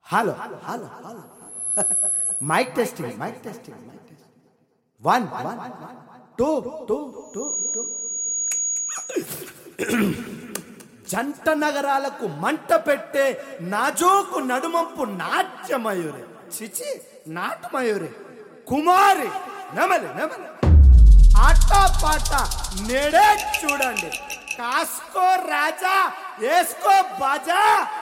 hello hello hello mike testing mike testing mike testing one one two two two two జంట నగరాలకు మంట పెట్టే నాజోకు నడుమంపు నాట్యమయూరి చిచి నాటమయూరి కుమారి నెమలి నెమలి ఆట పాట నేడే చూడండి కాసుకో రాజా వేసుకో బాజా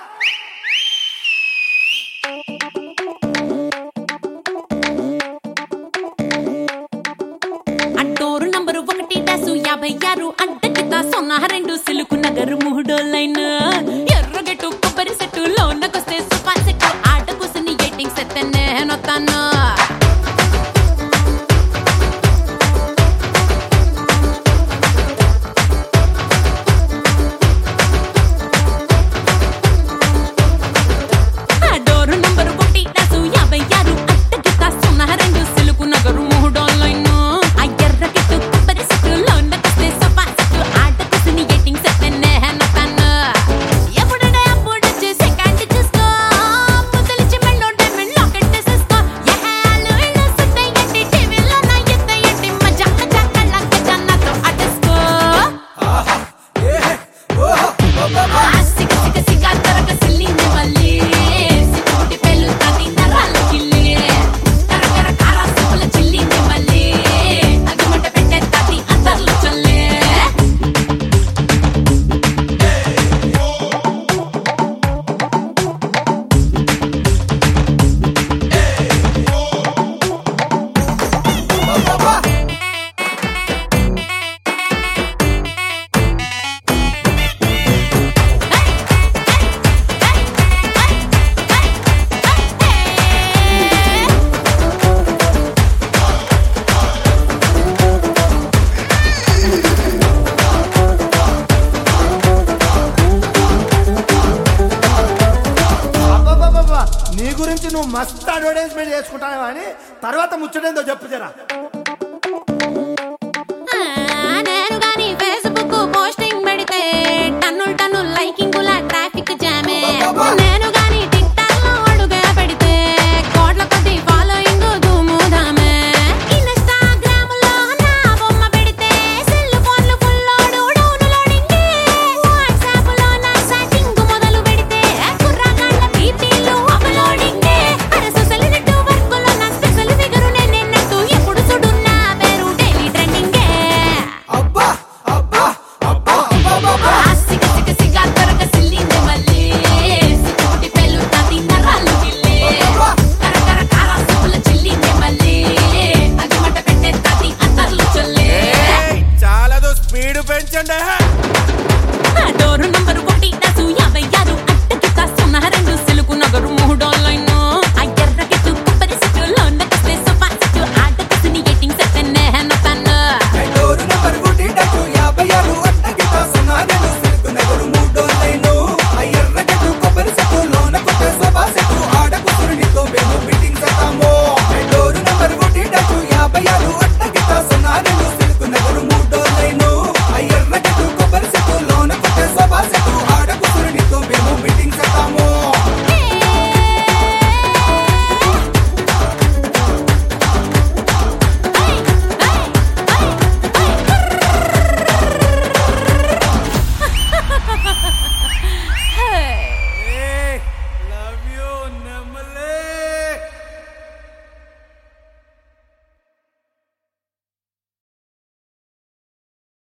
అడ్డోరు నంబరు ఒకటి డాసు యాభై ఆరు అడ్డకిత సున్నా రెండు సిలుకు నగరు మూడో లైన్ ఎర్రగెట్టు కొబ్బరి సెట్టు లోనకొస్తే సుపా సెట్టు ఆట కూసుని ఎయిటింగ్ సెట్ నేనొత్తాను అడ్డోరు నంబరు ఒకటి డాసు యాభై ఆరు అడ్డకిత సున్నా రెండు సిలుకు నగరు మూడో లైన్ ఆ ఎర్రగెట్టు కొబ్బరి సెట్టు లోనకొస్తే సుపా సెట్టు ఆట కూసుని ఎయిటింగ్ సెట్ నేనొత్తాను ఎప్పుడంటే అప్పుడు చేసే కంటి చూసుకో ముద్దలిచ్చి మెళ్ళో డైమండ్ లాకెట్ వేసేసుకో ఎహాలు ఇళ్ళు సుట్టేయండి టీవీలో నా ఎత్తేయండి మజా మజా కళ్ళ గజాన్నతో అటేసుకో సిగ సిగ సిగ తరగ సిల్లింది మళ్ళీ సిక్కుటి పెళ్ళుతాది నరాల కిల్లి కరకర కార సోల చిల్లింది మళ్ళీ అగ్గిమంట పెట్టేస్తాది అందర్లు చల్లే అబ్బబ్బబ్బబ్బా, నీ గురించి నువ్వు మస్త్ అడ్వర్టైజ్మెంట్ చేసుకుంటావు అని తర్వాత ముచ్చటేందో చెప్పు జరా ఆ, నేను గాని ఫేస్బుక్ పోస్టింగ్ పెడితే టన్నుల్ టన్నుల్ లైకింగ్ ట్రాఫిక్ జామే